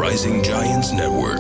Rising Giants Network.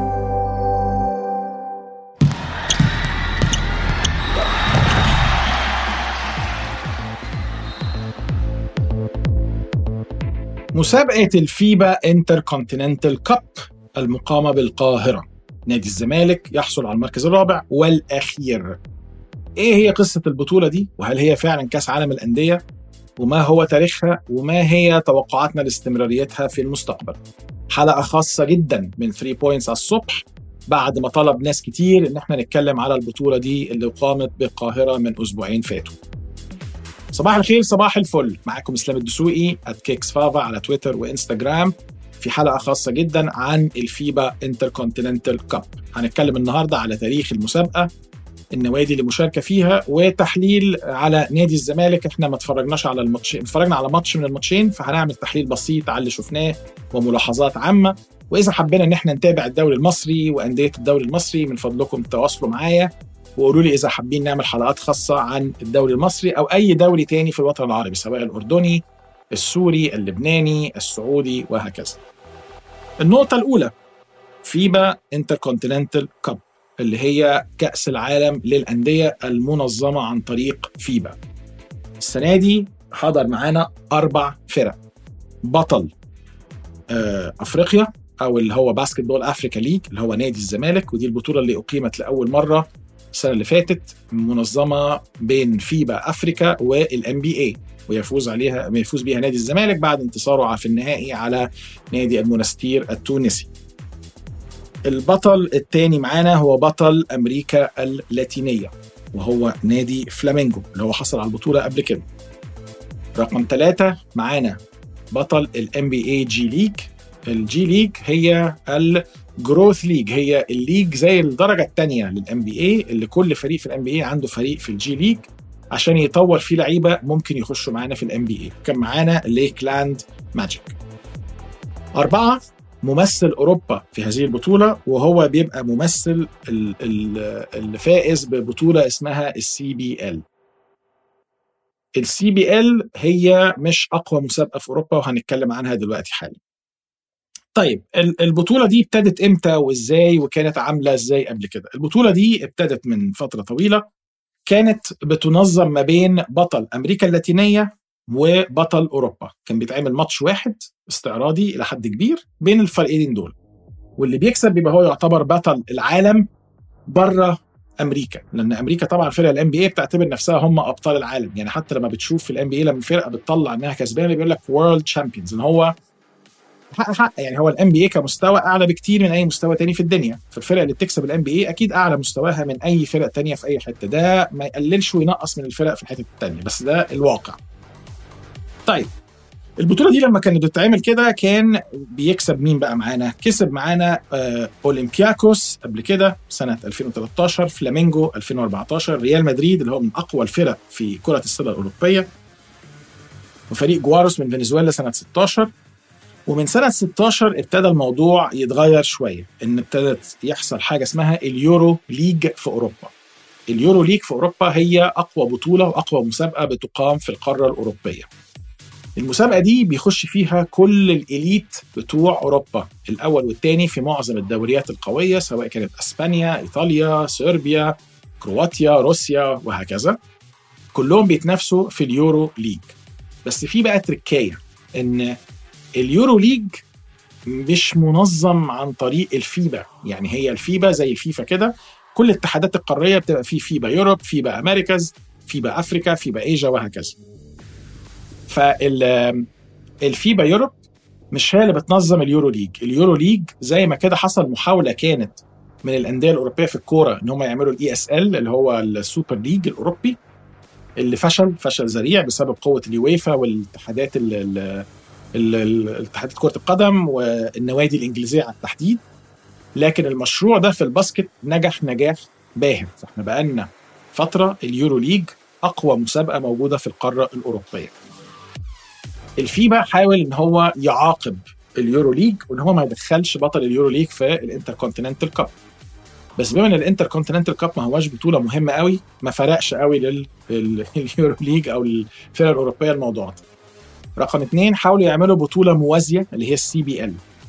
مسابقة الفيبا انتر كونتيننتال كاب المقامة بالقاهرة نادي الزمالك يحصل على المركز الرابع والأخير إيه هي قصة البطولة دي وهل هي فعلا كأس عالم الأندية وما هو تاريخها وما هي توقعاتنا لاستمراريتها في المستقبل حلقة خاصة جدا من 3 بوينتس على الصبح بعد ما طلب ناس كتير ان احنا نتكلم على البطولة دي اللي قامت بالقاهرة من اسبوعين فاتوا صباح الخير صباح الفل معاكم اسلام الدسوقي @كيكس فافا على تويتر وانستجرام في حلقه خاصه جدا عن الفيبا انتركونتيننتال كاب هنتكلم النهارده على تاريخ المسابقه النوادي اللي مشاركه فيها وتحليل على نادي الزمالك احنا ما اتفرجناش على الماتش اتفرجنا على ماتش من الماتشين فهنعمل تحليل بسيط على اللي شفناه وملاحظات عامه واذا حبينا ان احنا نتابع الدوري المصري وانديه الدوري المصري من فضلكم تواصلوا معايا وقولوا لي اذا حابين نعمل حلقات خاصه عن الدوري المصري او اي دوري تاني في الوطن العربي سواء الاردني السوري اللبناني السعودي وهكذا النقطه الاولى فيبا انتركونتيننتال كاب اللي هي كاس العالم للانديه المنظمه عن طريق فيبا السنه دي حضر معانا اربع فرق بطل آه، افريقيا او اللي هو باسكت بول افريكا ليج اللي هو نادي الزمالك ودي البطوله اللي اقيمت لاول مره السنه اللي فاتت منظمه بين فيبا افريكا والان بي اي ويفوز عليها يفوز بها نادي الزمالك بعد انتصاره في النهائي على نادي المنستير التونسي. البطل الثاني معانا هو بطل امريكا اللاتينيه وهو نادي فلامينجو اللي هو حصل على البطوله قبل كده. رقم ثلاثة معانا بطل الام بي اي جي ليج الجي ليج هي الجروث ليج هي الليج زي الدرجه الثانيه للام بي اي اللي كل فريق في الام بي اي عنده فريق في الجي ليج عشان يطور فيه لعيبه ممكن يخشوا معانا في الام بي اي كان معانا ليك لاند ماجيك أربعة ممثل أوروبا في هذه البطولة وهو بيبقى ممثل ال- ال- اللي فائز ببطولة اسمها السي بي ال السي بي ال هي مش أقوى مسابقة في أوروبا وهنتكلم عنها دلوقتي حالا طيب ال- البطولة دي ابتدت امتى وازاي وكانت عاملة ازاي قبل كده البطولة دي ابتدت من فترة طويلة كانت بتنظم ما بين بطل امريكا اللاتينيه وبطل اوروبا كان بيتعمل ماتش واحد استعراضي الى حد كبير بين الفريقين دول واللي بيكسب بيبقى هو يعتبر بطل العالم بره امريكا لان امريكا طبعا فرق الام بي اي بتعتبر نفسها هم ابطال العالم يعني حتى لما بتشوف في الام بي اي لما فرقه بتطلع انها كسبانه بيقول لك وورلد تشامبيونز ان هو حق حق يعني هو الام بي اي كمستوى اعلى بكتير من اي مستوى تاني في الدنيا فالفرق اللي بتكسب الام بي اي اكيد اعلى مستواها من اي فرق تانية في اي حته ده ما يقللش وينقص من الفرق في الحته التانية بس ده الواقع طيب البطوله دي لما كانت بتتعمل كده كان بيكسب مين بقى معانا كسب معانا آه، اولمبياكوس قبل كده سنه 2013 فلامينجو 2014 ريال مدريد اللي هو من اقوى الفرق في كره السله الاوروبيه وفريق جواروس من فنزويلا سنه 16 ومن سنة 16 ابتدى الموضوع يتغير شوية ان ابتدت يحصل حاجة اسمها اليورو ليج في أوروبا اليورو ليج في أوروبا هي أقوى بطولة وأقوى مسابقة بتقام في القارة الأوروبية المسابقة دي بيخش فيها كل الإليت بتوع أوروبا الأول والثاني في معظم الدوريات القوية سواء كانت أسبانيا إيطاليا صربيا كرواتيا روسيا وهكذا كلهم بيتنافسوا في اليورو ليج بس في بقى تركاية ان اليورو ليج مش منظم عن طريق الفيبا يعني هي الفيبا زي الفيفا كده كل الاتحادات القاريه بتبقى في فيبا يوروب فيبا امريكاز فيبا افريكا فيبا ايجا وهكذا فال الفيبا يوروب مش هي اللي بتنظم اليورو ليج اليورو ليج زي ما كده حصل محاوله كانت من الانديه الاوروبيه في الكوره ان هم يعملوا الاي اس ال اللي هو السوبر ليج الاوروبي اللي فشل فشل ذريع بسبب قوه اليويفا والاتحادات ال- ال- ال- ال- اتحادات كره القدم والنوادي الانجليزيه على التحديد لكن المشروع ده في الباسكت نجح نجاح باهر فاحنا بقالنا فتره اليورو ليج اقوى مسابقه موجوده في القاره الاوروبيه الفيبا حاول ان هو يعاقب اليورو ليج وان هو ما يدخلش بطل اليورو ليج في الانتركونتيننتال كاب بس بما ان الانتركونتيننتال كاب ما هواش بطوله مهمه قوي ما فرقش قوي لليورو ليج او الفرق الاوروبيه الموضوع ده رقم اثنين حاولوا يعملوا بطوله موازيه اللي هي السي بي ال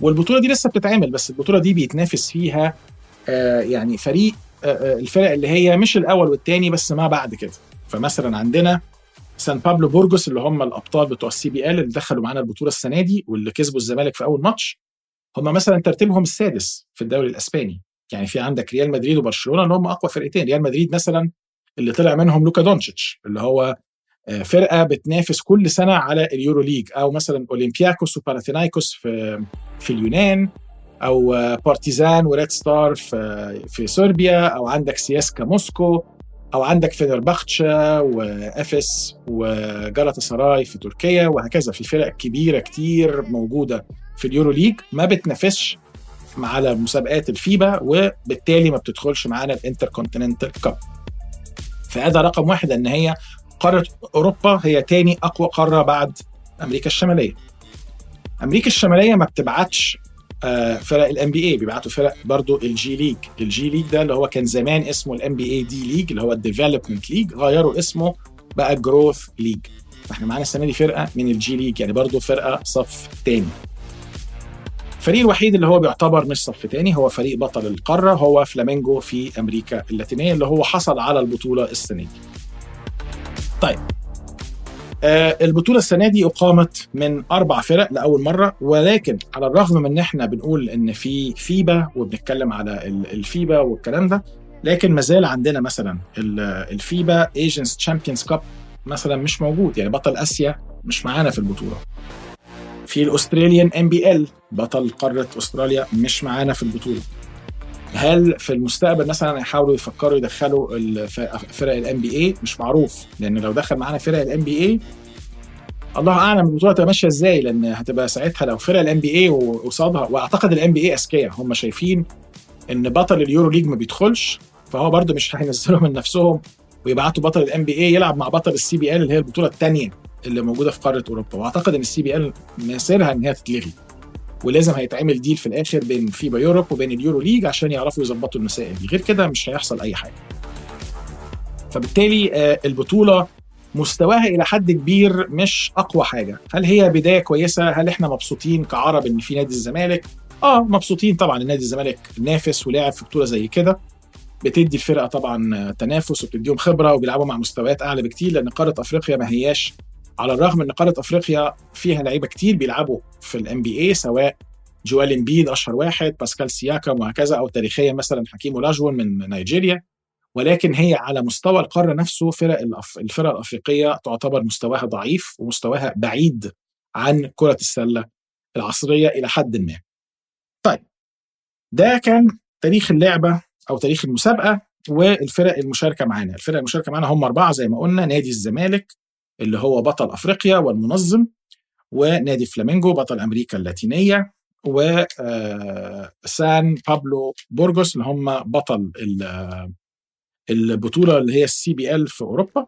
والبطوله دي لسه بتتعمل بس البطوله دي بيتنافس فيها آه يعني فريق آه, آه، الفرق اللي هي مش الاول والثاني بس ما بعد كده فمثلا عندنا سان بابلو بورجوس اللي هم الابطال بتوع السي بي ال اللي دخلوا معانا البطوله السنه دي واللي كسبوا الزمالك في اول ماتش هم مثلا ترتيبهم السادس في الدوري الاسباني يعني في عندك ريال مدريد وبرشلونه اللي هم اقوى فرقتين ريال مدريد مثلا اللي طلع منهم لوكا دونتشيتش اللي هو آه، فرقه بتنافس كل سنه على اليورو ليج او مثلا اولمبياكوس وبارثينايكوس في في اليونان او بارتيزان وريد ستار في في صربيا او عندك سياسكا موسكو او عندك فينربختشا وافس وجالاتا سراي في تركيا وهكذا في فرق كبيره كتير موجوده في اليورو ليج ما بتنافسش على مسابقات الفيبا وبالتالي ما بتدخلش معانا الانتر كونتيننتال كاب فهذا رقم واحد ان هي قاره اوروبا هي تاني اقوى قاره بعد امريكا الشماليه امريكا الشماليه ما بتبعتش آه، فرق الام بي اي بيبعتوا فرق برضو الجي ليج الجي ليج ده اللي هو كان زمان اسمه الام بي اي دي ليج اللي هو الديفلوبمنت ليج غيروا اسمه بقى جروث ليج فاحنا معانا السنه دي فرقه من الجي ليج يعني برضو فرقه صف تاني الفريق الوحيد اللي هو بيعتبر مش صف تاني هو فريق بطل القاره هو فلامينجو في امريكا اللاتينيه اللي هو حصل على البطوله السنه دي طيب آه البطوله السنه دي اقامت من اربع فرق لاول مره ولكن على الرغم من ان احنا بنقول ان في فيبا وبنتكلم على الفيبا والكلام ده لكن ما زال عندنا مثلا الفيبا ايجنتس تشامبيونز كاب مثلا مش موجود يعني بطل اسيا مش معانا في البطوله في الاستراليان ام بي ال بطل قاره استراليا مش معانا في البطوله هل في المستقبل مثلا هيحاولوا يفكروا يدخلوا فرق الام بي اي مش معروف لان لو دخل معانا فرق الام بي اي الله اعلم البطوله هتبقى ماشيه ازاي لان هتبقى ساعتها لو فرق الام بي اي وقصادها واعتقد الام بي اي اذكياء هم شايفين ان بطل اليورو ليج ما بيدخلش فهو برده مش هينزلوا من نفسهم ويبعتوا بطل الام بي اي يلعب مع بطل السي بي ال اللي هي البطوله الثانيه اللي موجوده في قاره اوروبا واعتقد ان السي بي ال مصيرها ان هي تتلغي ولازم هيتعمل ديل في الاخر بين فيبا يوروب وبين اليورو ليج عشان يعرفوا يظبطوا المسائل دي غير كده مش هيحصل اي حاجه فبالتالي آه، البطوله مستواها الى حد كبير مش اقوى حاجه هل هي بدايه كويسه هل احنا مبسوطين كعرب ان في نادي الزمالك اه مبسوطين طبعا ان نادي الزمالك نافس ولعب في بطوله زي كده بتدي الفرقه طبعا تنافس وبتديهم خبره وبيلعبوا مع مستويات اعلى بكتير لان قاره افريقيا ما هياش على الرغم ان قاره افريقيا فيها لعيبه كتير بيلعبوا في الام بي اي سواء جوال امبيد اشهر واحد باسكال سياكام وهكذا او تاريخيا مثلا حكيم ولاجون من نيجيريا ولكن هي على مستوى القاره نفسه فرق الفرق الافريقيه تعتبر مستواها ضعيف ومستواها بعيد عن كره السله العصريه الى حد ما. طيب ده كان تاريخ اللعبه او تاريخ المسابقه والفرق المشاركه معانا، الفرق المشاركه معانا هم اربعه زي ما قلنا نادي الزمالك اللي هو بطل افريقيا والمنظم ونادي فلامينجو بطل امريكا اللاتينيه و سان بابلو بورغوس اللي هم بطل البطوله اللي هي السي بي ال في اوروبا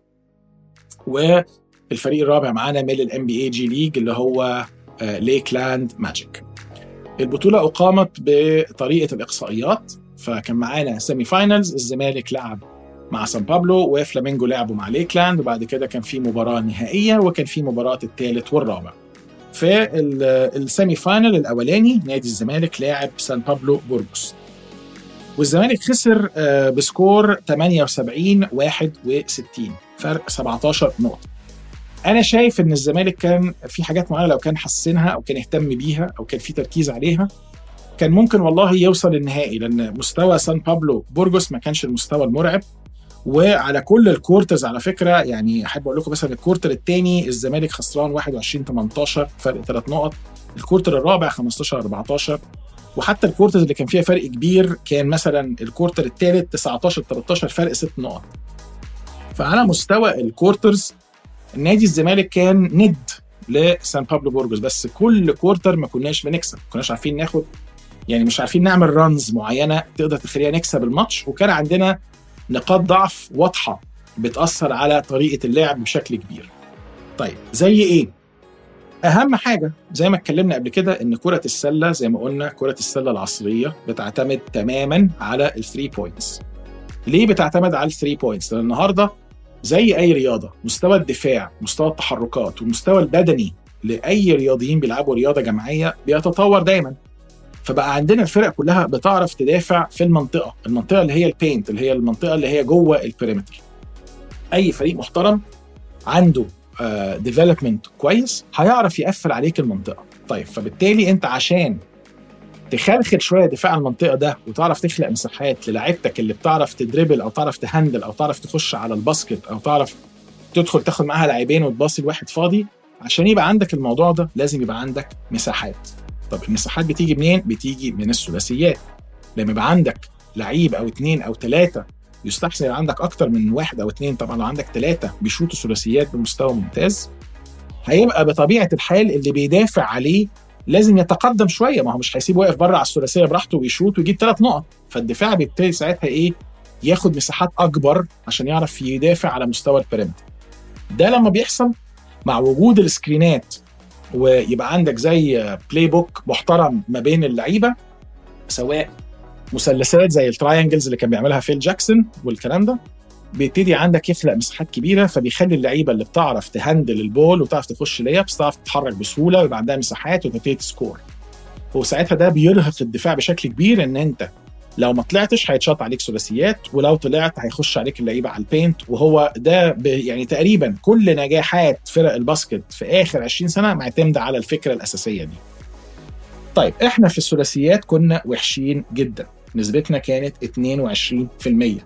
والفريق الرابع معانا من الام بي اي جي ليج اللي هو ليك لاند ماجيك البطوله اقامت بطريقه الاقصائيات فكان معانا سيمي فاينلز الزمالك لعب مع سان بابلو وفلامينجو لعبوا مع ليكلاند وبعد كده كان في مباراه نهائيه وكان في مباراه الثالث والرابع في السيمي فاينل الاولاني نادي الزمالك لاعب سان بابلو بورجوس والزمالك خسر آه، بسكور 78 61 فرق 17 نقطه انا شايف ان الزمالك كان في حاجات معينه لو كان حسنها او كان اهتم بيها او كان في تركيز عليها كان ممكن والله يوصل النهائي لان مستوى سان بابلو بورجوس ما كانش المستوى المرعب وعلى كل الكورترز على فكره يعني احب اقول لكم مثلا الكورتر الثاني الزمالك خسران 21 18 فرق ثلاث نقط الكورتر الرابع 15 14 وحتى الكورترز اللي كان فيها فرق كبير كان مثلا الكورتر الثالث 19 13 فرق ست نقط فعلى مستوى الكورترز نادي الزمالك كان ند لسان بابلو بورجوس بس كل كورتر ما كناش بنكسب ما كناش عارفين ناخد يعني مش عارفين نعمل رانز معينه تقدر تخلينا نكسب الماتش وكان عندنا نقاط ضعف واضحه بتاثر على طريقه اللعب بشكل كبير. طيب زي ايه؟ اهم حاجه زي ما اتكلمنا قبل كده ان كره السله زي ما قلنا كره السله العصريه بتعتمد تماما على الثري بوينتس. ليه بتعتمد على الثري بوينتس؟ لان النهارده زي اي رياضه مستوى الدفاع، مستوى التحركات والمستوى البدني لاي رياضيين بيلعبوا رياضه جماعيه بيتطور دايما. فبقى عندنا الفرق كلها بتعرف تدافع في المنطقه المنطقه اللي هي البينت اللي هي المنطقه اللي هي جوه البريمتر اي فريق محترم عنده ديفلوبمنت uh, كويس هيعرف يقفل عليك المنطقه طيب فبالتالي انت عشان تخلخل شويه دفاع المنطقه ده وتعرف تخلق مساحات للاعيبتك اللي بتعرف تدريبل او تعرف تهندل او تعرف تخش على الباسكت او تعرف تدخل تاخد معاها لاعبين وتباصي لواحد فاضي عشان يبقى عندك الموضوع ده لازم يبقى عندك مساحات طب المساحات بتيجي منين؟ بتيجي من الثلاثيات لما يبقى عندك لعيب او اثنين او ثلاثه يستحسن يبقى عندك اكتر من واحد او اثنين طبعا لو عندك ثلاثه بيشوطوا ثلاثيات بمستوى ممتاز هيبقى بطبيعه الحال اللي بيدافع عليه لازم يتقدم شويه ما هو مش هيسيب واقف بره على الثلاثيه براحته ويشوط ويجيب ثلاث نقط فالدفاع بيبتدي ساعتها ايه ياخد مساحات اكبر عشان يعرف يدافع على مستوى البريمتر ده لما بيحصل مع وجود السكرينات ويبقى عندك زي بلاي بوك محترم ما بين اللعيبه سواء مثلثات زي التراينجلز اللي كان بيعملها فيل جاكسون والكلام ده بيبتدي عندك يخلق مساحات كبيره فبيخلي اللعيبه اللي بتعرف تهندل البول وتعرف تخش ليابس تعرف تتحرك بسهوله ويبقى عندها مساحات وتبتدي تسكور وساعتها ده بيرهق الدفاع بشكل كبير ان انت لو ما طلعتش هيتشاط عليك ثلاثيات ولو طلعت هيخش عليك اللعيبه على البينت وهو ده يعني تقريبا كل نجاحات فرق الباسكت في اخر 20 سنه معتمده على الفكره الاساسيه دي. طيب احنا في الثلاثيات كنا وحشين جدا نسبتنا كانت 22%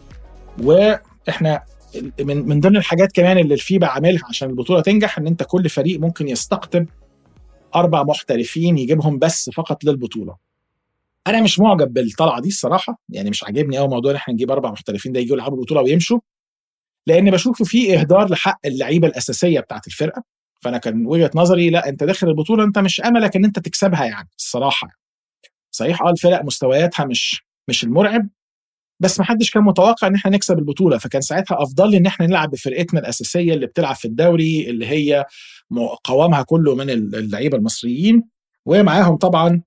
واحنا من من ضمن الحاجات كمان اللي الفيبا عاملها عشان البطوله تنجح ان انت كل فريق ممكن يستقطب اربع محترفين يجيبهم بس فقط للبطوله. انا مش معجب بالطلعه دي الصراحه يعني مش عاجبني قوي موضوع ان احنا نجيب اربع محترفين ده يجوا يلعبوا البطوله ويمشوا لان بشوف فيه اهدار لحق اللعيبه الاساسيه بتاعت الفرقه فانا كان وجهه نظري لا انت داخل البطوله انت مش املك ان انت تكسبها يعني الصراحه يعني. صحيح اه الفرق مستوياتها مش مش المرعب بس ما حدش كان متوقع ان احنا نكسب البطوله فكان ساعتها افضل لي ان احنا نلعب بفرقتنا الاساسيه اللي بتلعب في الدوري اللي هي قوامها كله من اللعيبه المصريين ومعاهم طبعا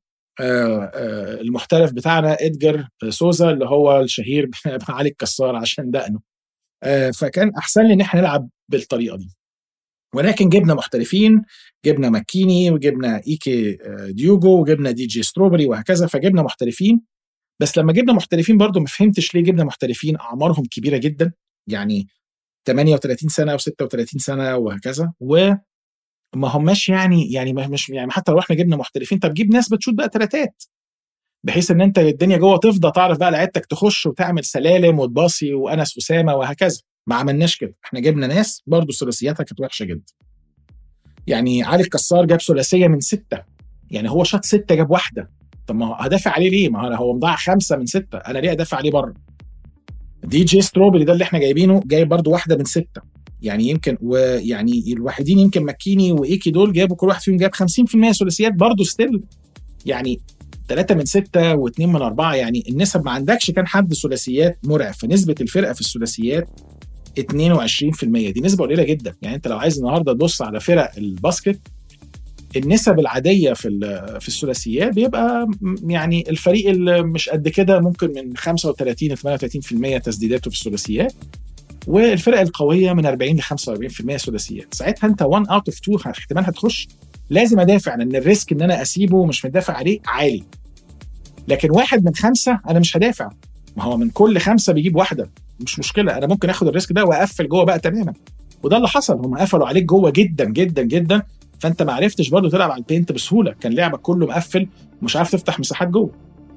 المحترف بتاعنا ادجر سوزا اللي هو الشهير علي الكسار عشان دقنه فكان احسن لي ان احنا نلعب بالطريقه دي ولكن جبنا محترفين جبنا ماكيني وجبنا ايكي ديوجو وجبنا دي جي ستروبري وهكذا فجبنا محترفين بس لما جبنا محترفين برضو ما فهمتش ليه جبنا محترفين اعمارهم كبيره جدا يعني 38 سنه و36 سنه وهكذا و ما هماش يعني يعني مش يعني حتى لو احنا جبنا محترفين طب جيب ناس بتشوت بقى ثلاثات بحيث ان انت الدنيا جوه تفضى تعرف بقى لعيبتك تخش وتعمل سلالم وتباصي وانس اسامه وهكذا ما عملناش كده احنا جبنا ناس برضه ثلاثياتها كانت وحشه جدا يعني علي الكسار جاب ثلاثيه من سته يعني هو شاط سته جاب واحده طب ما هو هدافع عليه ليه؟ ما هو مضيع خمسه من سته انا ليه ادافع عليه بره؟ دي جي ستروبري ده اللي احنا جايبينه جايب برضه واحده من سته يعني يمكن ويعني الوحيدين يمكن ماكيني وايكي دول جابوا كل واحد فيهم جاب 50% ثلاثيات برضه ستيل يعني ثلاثة من ستة واثنين من أربعة يعني النسب ما عندكش كان حد ثلاثيات مرعب فنسبة الفرقة في الثلاثيات 22% دي نسبة قليلة جدا يعني أنت لو عايز النهاردة تبص على فرق الباسكت النسب العاديه في في الثلاثيات بيبقى يعني الفريق اللي مش قد كده ممكن من 35 ل 38% تسديداته في الثلاثيات والفرق القويه من 40 ل 45% ثلاثيات ساعتها انت 1 اوت اوف 2 احتمال هتخش لازم ادافع لان الريسك ان انا اسيبه مش مدافع عليه عالي لكن واحد من خمسه انا مش هدافع ما هو من كل خمسه بيجيب واحده مش مشكله انا ممكن اخد الريسك ده واقفل جوه بقى تماما وده اللي حصل هم قفلوا عليك جوه جدا جدا جدا فانت ما عرفتش برضه تلعب على البينت بسهوله كان لعبك كله مقفل ومش عارف تفتح مساحات جوه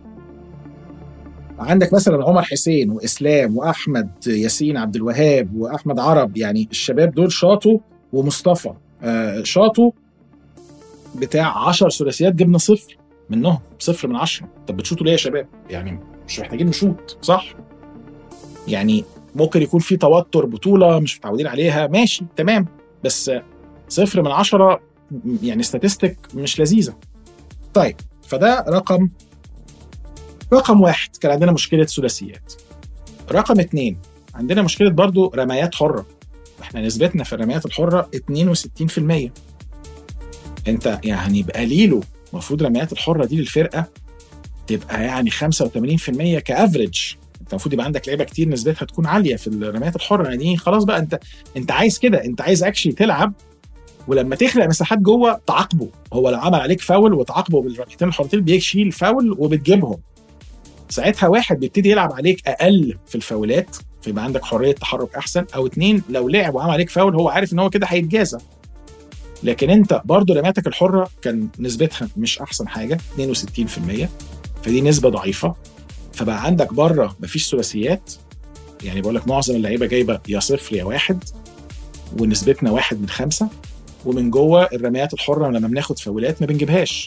عندك مثلا عمر حسين واسلام واحمد ياسين عبد الوهاب واحمد عرب يعني الشباب دول شاطوا ومصطفى آه شاطوا بتاع 10 ثلاثيات جبنا صفر منهم صفر من 10 طب بتشوطوا ليه يا شباب يعني مش محتاجين نشوط صح يعني ممكن يكون في توتر بطوله مش متعودين عليها ماشي تمام بس صفر من عشرة يعني ستاتستيك مش لذيذه طيب فده رقم رقم واحد كان عندنا مشكله ثلاثيات رقم اتنين عندنا مشكله برضو رميات حره احنا نسبتنا في الرميات الحره 62% انت يعني بقليله المفروض الرميات الحره دي للفرقه تبقى يعني 85% كافريج انت المفروض يبقى عندك لعيبه كتير نسبتها تكون عاليه في الرميات الحره يعني خلاص بقى انت انت عايز كده انت عايز اكشلي تلعب ولما تخلق مساحات جوه تعاقبه هو لو عمل عليك فاول وتعاقبه بالركلتين الحرتين بيشيل فاول وبتجيبهم ساعتها واحد بيبتدي يلعب عليك اقل في الفاولات فيبقى عندك حريه تحرك احسن او اتنين لو لعب وعمل عليك فاول هو عارف ان هو كده هيتجازى لكن انت برضه رمياتك الحره كان نسبتها مش احسن حاجه 62% فدي نسبه ضعيفه فبقى عندك بره مفيش ثلاثيات يعني بقول لك معظم اللعيبه جايبه يا صفر يا واحد ونسبتنا واحد من خمسه ومن جوه الرميات الحره لما بناخد فاولات ما بنجيبهاش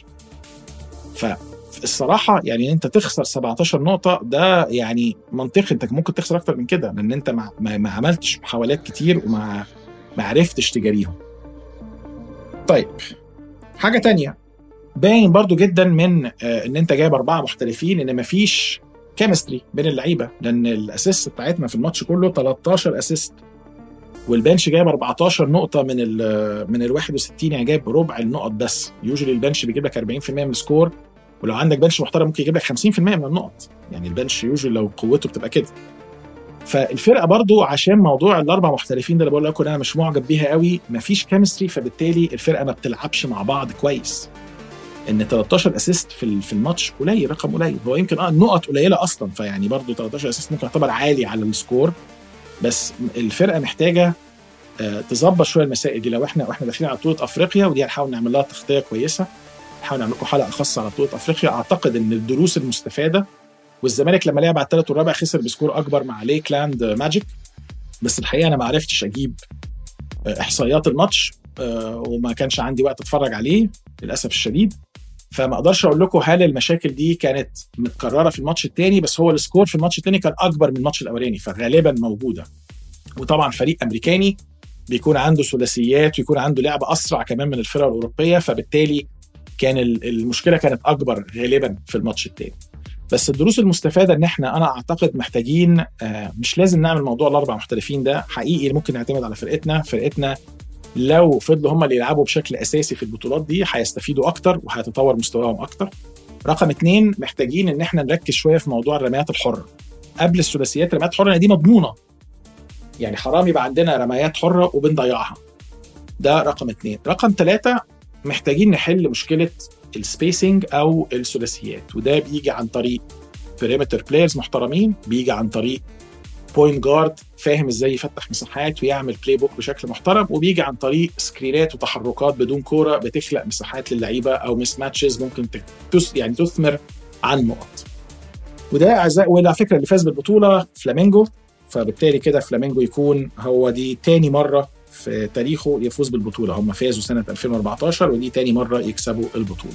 فالصراحه يعني انت تخسر 17 نقطه ده يعني منطقي انت ممكن تخسر اكتر من كده لان انت ما, ما, ما عملتش محاولات كتير وما ما عرفتش تجاريهم طيب حاجه تانية باين برضو جدا من آه، ان انت جايب اربعه محترفين ان مفيش كيمستري بين اللعيبه لان الاسيست بتاعتنا في الماتش كله 13 اسيست والبنش جايب 14 نقطة من ال من ال 61 يعني جايب ربع النقط بس، يوجولي البنش بيجيب لك 40% من السكور ولو عندك بنش محترم ممكن يجيب لك 50% من النقط، يعني البنش يوجولي لو قوته بتبقى كده. فالفرقة برضو عشان موضوع الأربع محترفين ده اللي بقول لكم أنا مش معجب بيها قوي، مفيش كيمستري فبالتالي الفرقة ما بتلعبش مع بعض كويس. ان 13 اسيست في في الماتش قليل رقم قليل هو يمكن اه النقط قليله اصلا فيعني برضو 13 اسيست ممكن يعتبر عالي على السكور بس الفرقه محتاجه آه، تظبط شويه المسائل دي لو احنا واحنا داخلين على بطوله افريقيا ودي هنحاول نعمل لها تغطيه كويسه نحاول نعمل لكم حلقه خاصه على بطوله افريقيا اعتقد ان الدروس المستفاده والزمالك لما لعب على الثالث والرابع خسر بسكور اكبر مع ليكلاند ماجيك بس الحقيقه انا ما عرفتش اجيب آه، احصائيات الماتش آه، وما كانش عندي وقت اتفرج عليه للاسف الشديد فما اقدرش اقول لكم هل المشاكل دي كانت متكرره في الماتش الثاني بس هو السكور في الماتش الثاني كان اكبر من الماتش الاولاني فغالبا موجوده وطبعا فريق امريكاني بيكون عنده ثلاثيات ويكون عنده لعب اسرع كمان من الفرق الاوروبيه فبالتالي كان المشكله كانت اكبر غالبا في الماتش الثاني بس الدروس المستفاده ان احنا انا اعتقد محتاجين آه، مش لازم نعمل موضوع الاربع محترفين ده حقيقي ممكن نعتمد على فرقتنا فرقتنا لو فضلوا هم اللي يلعبوا بشكل اساسي في البطولات دي هيستفيدوا اكتر وهيتطور مستواهم اكتر رقم اثنين محتاجين ان احنا نركز شويه في موضوع الرميات الحره قبل الثلاثيات الرميات الحره دي مضمونه يعني حرام يبقى عندنا رميات حره وبنضيعها ده رقم اثنين رقم ثلاثة محتاجين نحل مشكله السبيسنج او الثلاثيات وده بيجي عن طريق بريمتر بلايرز محترمين بيجي عن طريق بوينت جارد فاهم ازاي يفتح مساحات ويعمل بلاي بوك بشكل محترم وبيجي عن طريق سكرينات وتحركات بدون كوره بتخلق مساحات للعيبه او مس ماتشز ممكن تس يعني تثمر عن نقط وده اعزائي وعلى فكره اللي فاز بالبطوله فلامينجو فبالتالي كده فلامينجو يكون هو دي تاني مره في تاريخه يفوز بالبطوله هم فازوا سنه 2014 ودي تاني مره يكسبوا البطوله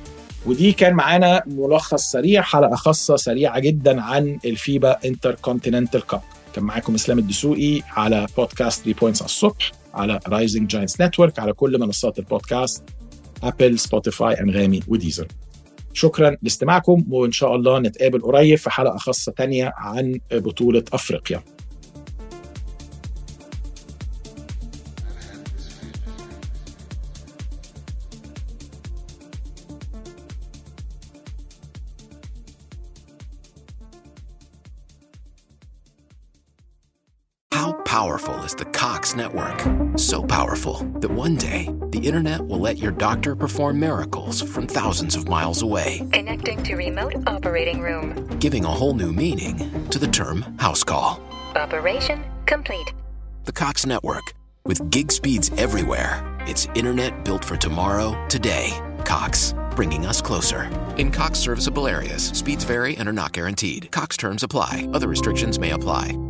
ودي كان معانا ملخص سريع حلقه خاصه سريعه جدا عن الفيبا انتر كونتيننتال كاب كان معاكم اسلام الدسوقي على بودكاست 3 بوينتس على الصبح على رايزنج جاينتس نتورك على كل منصات البودكاست ابل سبوتيفاي انغامي وديزر شكرا لاستماعكم وان شاء الله نتقابل قريب في حلقه خاصه تانية عن بطوله افريقيا powerful is the Cox network? So powerful that one day the internet will let your doctor perform miracles from thousands of miles away. Connecting to remote operating room. Giving a whole new meaning to the term house call. Operation complete. The Cox network. With gig speeds everywhere, it's internet built for tomorrow, today. Cox, bringing us closer. In Cox serviceable areas, speeds vary and are not guaranteed. Cox terms apply, other restrictions may apply.